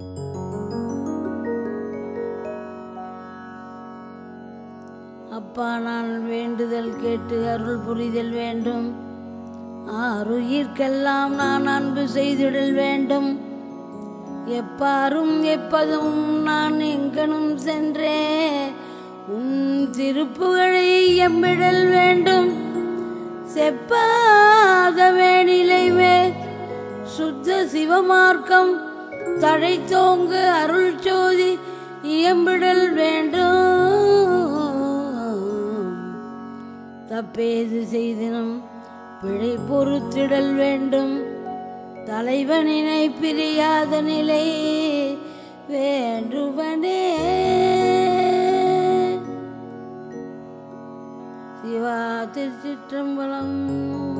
அப்பா நான் வேண்டுதல் கேட்டு அருள் புரிதல் வேண்டும் ஆறுயிர்க்கெல்லாம் நான் அன்பு செய்திடல் வேண்டும் எப்பாரும் எப்பதும் நான் எங்கனும் சென்றே உன் திருப்புகழை எம்பிடல் வேண்டும் செப்பாத வேணிலைவே சுத்த சிவமார்க்கம் தழைத்தோங்கு அருள் சோதி இயம்பிடல் வேண்டும் தப்பேது செய்தினும் பிழை பொறுத்திடல் வேண்டும் தலைவனினை பிரியாத நிலை வேண்டுவனே சிவா திருச்சிற்றம்பலம்